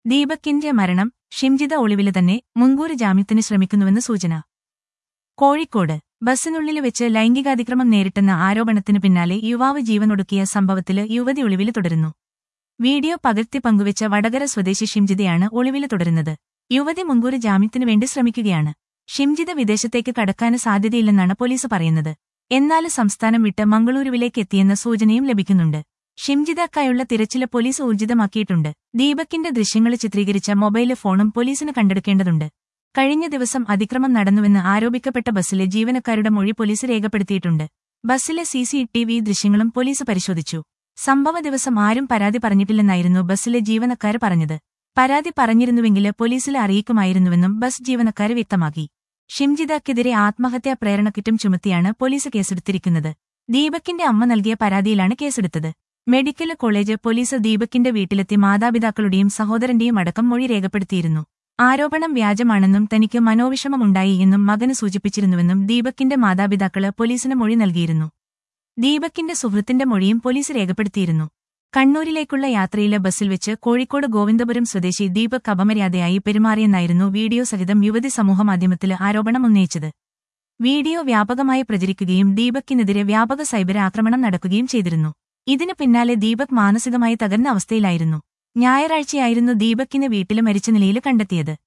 ദീപക്കിന്റെ മരണം ഷിംജിത ഒളിവില് തന്നെ മുൻകൂർ ജാമ്യത്തിന് ശ്രമിക്കുന്നുവെന്ന് സൂചന കോഴിക്കോട് ബസ്സിനുള്ളിൽ വെച്ച് ലൈംഗികാതിക്രമം നേരിട്ടെന്ന ആരോപണത്തിനു പിന്നാലെ യുവാവ് ജീവനൊടുക്കിയ സംഭവത്തില് യുവതി ഒളിവില് തുടരുന്നു വീഡിയോ പകർത്തി പങ്കുവച്ച വടകര സ്വദേശി ഷിംജിതയാണ് ഒളിവില് തുടരുന്നത് യുവതി മുൻകൂർ ജാമ്യത്തിനു വേണ്ടി ശ്രമിക്കുകയാണ് ഷിംജിത വിദേശത്തേക്ക് കടക്കാന് സാധ്യതയില്ലെന്നാണ് പോലീസ് പറയുന്നത് എന്നാൽ സംസ്ഥാനം വിട്ട് മംഗളൂരുവിലേക്ക് എത്തിയെന്ന സൂചനയും ലഭിക്കുന്നുണ്ട് ഷിംജിതക്കായുള്ള തിരച്ചില് പോലീസ് ഊർജിതമാക്കിയിട്ടുണ്ട് ദീപക്കിന്റെ ദൃശ്യങ്ങൾ ചിത്രീകരിച്ച മൊബൈല് ഫോണും പോലീസിന് കണ്ടെടുക്കേണ്ടതുണ്ട് കഴിഞ്ഞ ദിവസം അതിക്രമം നടന്നുവെന്ന് ആരോപിക്കപ്പെട്ട ബസ്സിലെ ജീവനക്കാരുടെ മൊഴി പോലീസ് രേഖപ്പെടുത്തിയിട്ടുണ്ട് ബസ്സിലെ സിസി ടി വി ദൃശ്യങ്ങളും പോലീസ് പരിശോധിച്ചു സംഭവ ദിവസം ആരും പരാതി പറഞ്ഞിട്ടില്ലെന്നായിരുന്നു ബസ്സിലെ ജീവനക്കാര് പറഞ്ഞത് പരാതി പറഞ്ഞിരുന്നുവെങ്കില് പോലീസിലെ അറിയിക്കുമായിരുന്നുവെന്നും ബസ് ജീവനക്കാര് വ്യക്തമാക്കി ഷിംജിതക്കെതിരെ ആത്മഹത്യാ പ്രേരണക്കുറ്റം ചുമത്തിയാണ് പോലീസ് കേസെടുത്തിരിക്കുന്നത് ദീപക്കിന്റെ അമ്മ നൽകിയ പരാതിയിലാണ് കേസെടുത്തത് മെഡിക്കൽ കോളേജ് പോലീസ് ദീപക്കിന്റെ വീട്ടിലെത്തി മാതാപിതാക്കളുടെയും സഹോദരന്റെയും അടക്കം മൊഴി രേഖപ്പെടുത്തിയിരുന്നു ആരോപണം വ്യാജമാണെന്നും തനിക്ക് മനോവിഷമമുണ്ടായി എന്നും മകന് സൂചിപ്പിച്ചിരുന്നുവെന്നും ദീപക്കിന്റെ മാതാപിതാക്കള് പോലീസിന് മൊഴി നൽകിയിരുന്നു ദീപക്കിന്റെ സുഹൃത്തിന്റെ മൊഴിയും പോലീസ് രേഖപ്പെടുത്തിയിരുന്നു കണ്ണൂരിലേക്കുള്ള യാത്രയിലെ ബസ്സിൽ വെച്ച് കോഴിക്കോട് ഗോവിന്ദപുരം സ്വദേശി ദീപക് അപമര്യാദയായി പെരുമാറിയെന്നായിരുന്നു വീഡിയോ സഹിതം യുവതി സമൂഹമാധ്യമത്തില് ആരോപണം ഉന്നയിച്ചത് വീഡിയോ വ്യാപകമായി പ്രചരിക്കുകയും ദീപക്കിനെതിരെ വ്യാപക സൈബർ ആക്രമണം നടക്കുകയും ചെയ്തിരുന്നു ഇതിനു പിന്നാലെ ദീപക് മാനസികമായി തകർന്ന അവസ്ഥയിലായിരുന്നു ഞായറാഴ്ചയായിരുന്നു ദീപക്കിനെ വീട്ടില് മരിച്ച നിലയിൽ കണ്ടെത്തിയത്